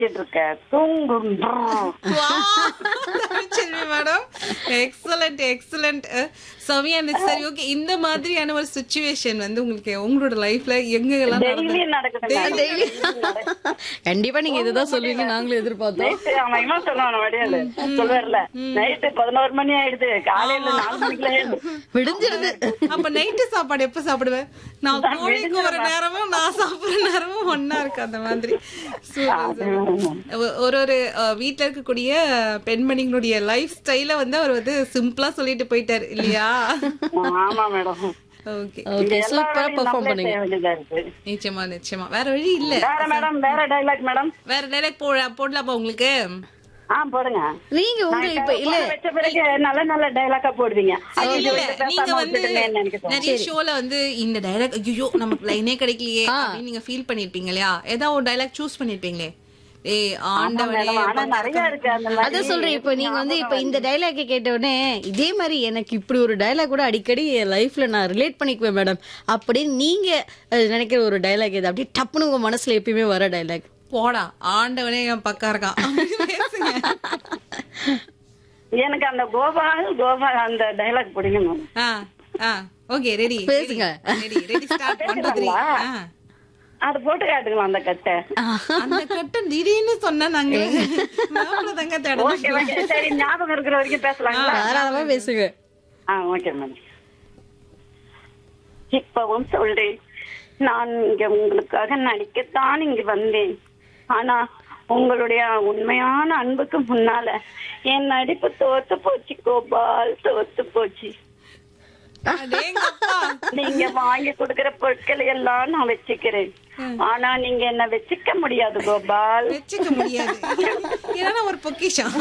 நினைச்சிட்டு இருக்க தூங்கும் தமிழ்ச்செல்வி மேடம் எக்ஸலண்ட் எக்ஸலண்ட் செமையா இருந்துச்சு சரி ஓகே இந்த மாதிரியான ஒரு சுச்சுவேஷன் வந்து உங்களுக்கு உங்களோட லைஃப்ல எங்க எல்லாம் டெய்லி நடக்குது டெய்லி கண்டிப்பா நீங்க இதுதான் சொல்லுவீங்க நாங்களும் எதிர்பார்த்தோம் நைட்டு அவன் இவன் சொல்லுவான் வடியாளு சொல்லுவார்ல நைட்டு பதினோரு மணி ஆயிடுது காலையில நாலு மணிக்குள்ள எழுந்து விடிஞ்சிருது அப்ப நைட்டு சாப்பாடு எப்ப சாப்பிடுவேன் நான் கோழிக்கு ஒரு நேரமும் நான் சாப்பிடுற நேரமும் ஒன்னா இருக்கு அந்த மாதிரி Super, super. ஒ- ஒரு ஒரு அஹ், வீட்ல இருக்கக்கூடிய பெண்மணிகளுடைய லைஃப் ஸ்டைல வந்து அவர் வந்து சிம்பிளா சொல்லிட்டு போயிட்டாரு இல்லையா ஆமா மேடம் ஓகே ஓகே எல்லா சூப்பரா வேலையும் பெர்ஃபார்ம் நம்மளே பண்ணீங்க செய்ய வேண்டியதா இருக்கு நிச்சயமா நிச்சயமா வேற வழி இல்ல வேற மேடம் வேற டைலாக் மேடம் வேற டைலாக் போ போடலாமா உங்களுக்கு ஆ போடுங்க நீங்க உங்க இப்ப இல்ல phone வச்ச பிறகு நல்ல நல்ல டைலாக்கா போடுவீங்க சரி, அவங்க இல்ல, வீட்டுல நீங்க பேசாம வந்து விட்டுட்டேன்னு நினைக்க தோணும். நிறைய ஷோல வந்து இந்த டைலாக் ஐயோ நமக்கு லைனே கிடைக்கலையே அப்படின்னு நீங்க ஃபீல் பண்ணிருப்பீங்க இல்லையா ஏதாவது ஒரு டைலாக் சூஸ் பண்ணிருப்பீங்களே ஏய் ஆண்டவனே மேடம், ஆனா நிறைய இருக்கு அந்த மாதிரி அதான் சொல்றேன் இப்ப நீங்க வந்து இப்ப இந்த டைலாக் கேட்ட உடனே இதே மாதிரி எனக்கு இப்படி ஒரு டைலாக் கூட அடிக்கடி என் லைஃப்ல நான் ரிலேட் பண்ணிக்குவேன் மேடம் அப்படின்னு நீங்க அஹ், நினைக்கிற ஒரு டைலாக் இது அப்படியே டப்புனு உங்க மனசுல எப்பயுமே வர டைலாக் போடா ஆண்டவனே என் பக்கம் இருக்கான் அப்படின்னு பேசுங்க. எனக்கு அந்த கோபால் கோபால் அந்த டைலாக் பிடிக்கும் மேம். ஆ ஆ ஓகே ரெடி பேசுங்க. ரெடி ரெடி ஸ்டார்ட் பண்றது அது போட்டு காட்டுங்களா அந்த கட்டை அந்த கட்டம் திடீர்னு சொன்னா நாங்க மாப்பிள்ளை தங்க ஓகே தேடணும் ஓகே சரி ஞாபகம் இருக்கிற வரைக்கும் பேசலாங்களா தாராளமா பேசுங்க ஆ ஓகே மேம் இப்பவும் சொல்றேன் நான் இங்க உங்களுக்காக நடிக்கத்தான் இங்க வந்தேன் ஆனா உங்களுடைய உண்மையான அன்புக்கு முன்னால என் நடிப்பு தோத்து போச்சு கோபால் தோத்து போச்சு அடேங்கப்பா. நீங்க வாங்கி கொடுக்கிற பொருட்களை எல்லாம் நான் வச்சுக்கிறேன் ஆனா நீங்க என்ன வச்சுக்க முடியாது கோபால் வச்சுக்க முடியாது ஏன்னா ஒரு பொக்கிஷம்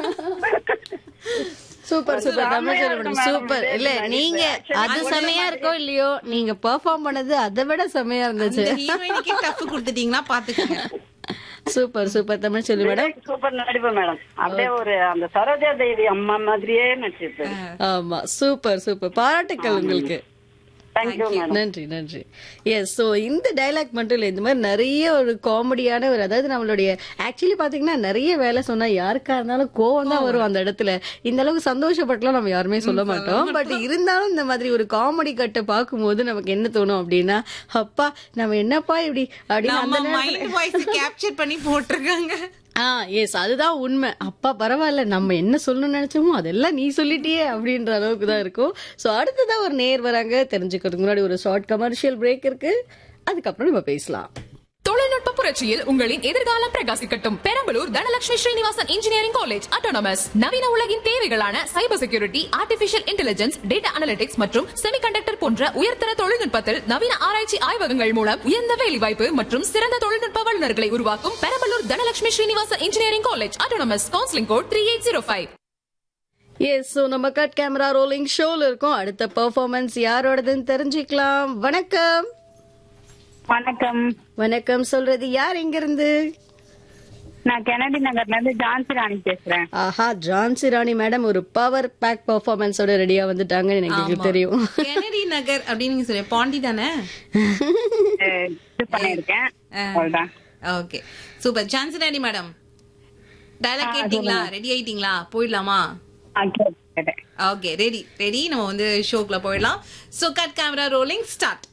super super Tamil madam super இல்ல நீங்க அது செமையா இருக்கோ இல்லையோ நீங்க பெர்ஃபார்ம் பண்ணது அதை விட செமையா இருந்துச்சு இந்த ஹீரோயினுக்கே டஃப் கொடுத்துட்டீங்கன்னா பாத்துக்கோங்க சூப்பர் சூப்பர் தமிழ் சொல்லி மேடம் சூப்பர் நடிப்பு மேடம் அப்படியே ஒரு அந்த சரோஜா தேவி அம்மா மாதிரியே நடிச்சிருப்பேன் ஆமா சூப்பர் சூப்பர் பாராட்டுக்கள் உங்களுக்கு தேங்க்யூ மேடம் நன்றி நன்றி எஸ் ஸோ இந்த டைலாக் மட்டும் இல்லை இந்த மாதிரி நிறைய ஒரு காமெடியான ஒரு அதாவது நம்மளுடைய ஆக்சுவலி பாத்தீங்கன்னா நிறைய வேலை சொன்னா யாருக்கா இருந்தாலும் கோவம் தான் வரும் அந்த இடத்துல இந்த அளவுக்கு சந்தோஷப்பட்டுலாம் நம்ம யாருமே சொல்ல மாட்டோம் பட் இருந்தாலும் இந்த மாதிரி ஒரு காமெடி கட்டை பார்க்கும்போது நமக்கு என்ன தோணும் அப்படின்னா அப்பா நம்ம என்னப்பா இப்படி அப்படின்னு அந்த நம்ம மைண்ட் வாய்ஸ் கேப்சர் பண்ணி போட்டிருக்காங்க ஆ எஸ் அதுதான் உண்மை அப்பா பரவாயில்ல நம்ம என்ன சொல்லணும்னு நினைச்சோமோ அதெல்லாம் நீ சொல்லிட்டியே அப்படின்ற அளவுக்கு தான் இருக்கும் ஸோ அடுத்ததா ஒரு நேர் வராங்க தெரிஞ்சுக்கிறதுக்கு முன்னாடி ஒரு ஷார்ட் கமர்ஷியல் பிரேக் இருக்கு அதுக்கப்புறம் நம்ம பேசலாம் தொழில்நுட்ப புரட்சியில் உங்களின் எதிர்காலம் பிரகாசிக்கட்டும் Perambalur Dhanalakshmi Srinivasan engineering college autonomous நவீன உலகின் தேவைகளான cyber security artificial intelligence data analytics மற்றும் செமிகண்டக்டர் போன்ற உயர்தர தொழில்நுட்பத்தில் நவீன ஆராய்ச்சி ஆய்வகங்கள் மூலம் உயர்ந்த வேலைவாய்ப்பு மற்றும் சிறந்த தொழில்நுட்ப வல்லுநர்களை உருவாக்கும் Perambalur Dhanalakshmi Srinivasan engineering college autonomous counselling code three eight zero five S so நம்ம கட் கேமரா ரோலிங் ஷோல இருக்கோம் அடுத்த பெர்ஃபார்மன்ஸ் யாரோடதுன்னு தெரிஞ்சுக்கலாம் வணக்கம் வணக்கம் வணக்கம் சொல்றது யார் எங்க இருந்து நான் கெனடி நகர்ல இருந்து ஜான்சி ராணி பேசுறேன் ஆஹா ஜான்சி ராணி மேடம் ஒரு பவர் பேக் பெர்ஃபார்மன்ஸோட ரெடியா வந்துட்டாங்கன்னு எனக்கு எங்களுக்கு தெரியும் கெனடி நகர் அப்படின்னு நீங்க சொல்லுங்க பாண்டி தானே இது பண்ணிருக்கேன் அவ்வளவுதான் ஓகே சூப்பர் சான்சனாடி மேடம் டயலாக் கேட்டீங்களா ரெடி ஆயிட்டீங்களா போயிடலாமா கேட்டேன் ஓகே ரெடி ரெடி நம்ம வந்து ஷோக்குள்ள போயிடலாம் so cut camera rolling start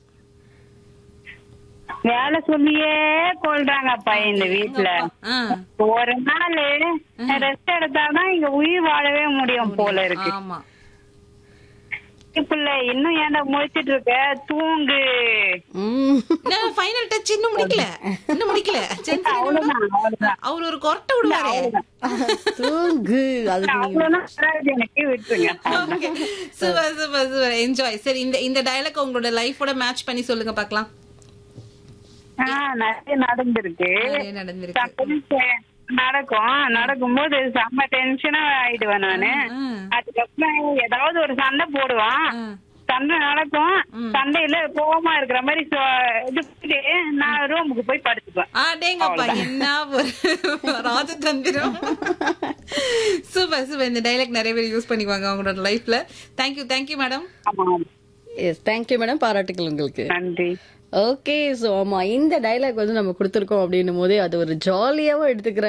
வேலை சொல்லியே கொள்றாங்கப்பா இந்த வீட்டுல ஒரு நாள் ரெஸ்ட் எடுத்தாதான் இங்க உயிர் வாழவே முடியும் போல இருக்கு ஆமா பிள்ளை இன்னும் ஏன்டா முழிச்சிட்டு இருக்க தூங்கு ம். ஃபைனல் டச் இன்னும் முடிக்கல இன்னும் முடிக்கல சான்சனாடி அவ்வளவுதான் அவ்வளவுதான் அவர் ஒரு கொரட்டை விடுவாரு தூங்கு அதுக்கு நீங்க அவ்வளவுதான் வராது எனக்கு விட்டுருங்க சூப்பர் சூப்பர் சூப்பர் என்ஜாய் சரி இந்த இந்த டயலாக் உங்களோட லைஃபோட மேட்ச் பண்ணி சொல்லுங்க பார்க்கலாம் ஆஹ் நிறைய நடந்திருக்கு நிறைய நடந்திருக்கு Sometimes நடக்கும் நடக்கும்போது செம்ம டென்ஷனா ஆயிடுவேன் நானு ம். அதுக்கப்புறம் ஏதாவது ஒரு சண்டை போடுவான் ம். சண்டை நடக்கும் சண்டையில கோவமா இருக்கிற மாதிரி சொ- இது பண்ணிட்டு நான் ரூமுக்கு போய் படுத்துப்பேன் அடேங்கப்பா என்ன ஒரு ராஜதந்திரம் சூப்பர் சூப்பர் இந்த டைலாக் நிறைய பேர் யூஸ் பண்ணிக்குவாங்க அவங்களோட லைஃப்ல தேங்க்யூ தேங்க்யூ மேடம் ஆமா எஸ் தேங்க்யூ மேடம் பாராட்டுக்கள் உங்களுக்கு நன்றி ஓகே சோ ஆமா இந்த டைலாக் வந்து நம்ம கொடுத்துருக்கோம் அப்படின்னும் போதே அது ஒரு ஜாலியாவும் எடுத்துக்கிற